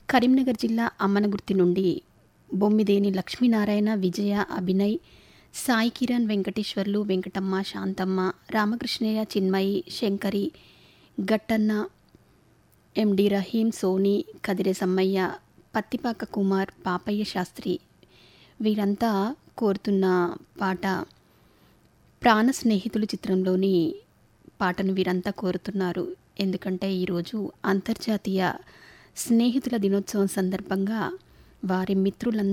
కరీంనగర్ జిల్లా అమ్మనగుర్తి నుండి బొమ్మిదేని లక్ష్మీనారాయణ విజయ అభినయ్ సాయి కిరణ్ వెంకటేశ్వర్లు వెంకటమ్మ శాంతమ్మ రామకృష్ణయ్య చిన్మయి శంకరి గట్టన్న ఎండి రహీం సోని కదిరే సమ్మయ్య పత్తిపాక కుమార్ పాపయ్య శాస్త్రి వీరంతా కోరుతున్న పాట ప్రాణ స్నేహితులు చిత్రంలోని పాటను వీరంతా కోరుతున్నారు ఎందుకంటే ఈరోజు అంతర్జాతీయ స్నేహితుల దినోత్సవం సందర్భంగా వారి మిత్రులందరూ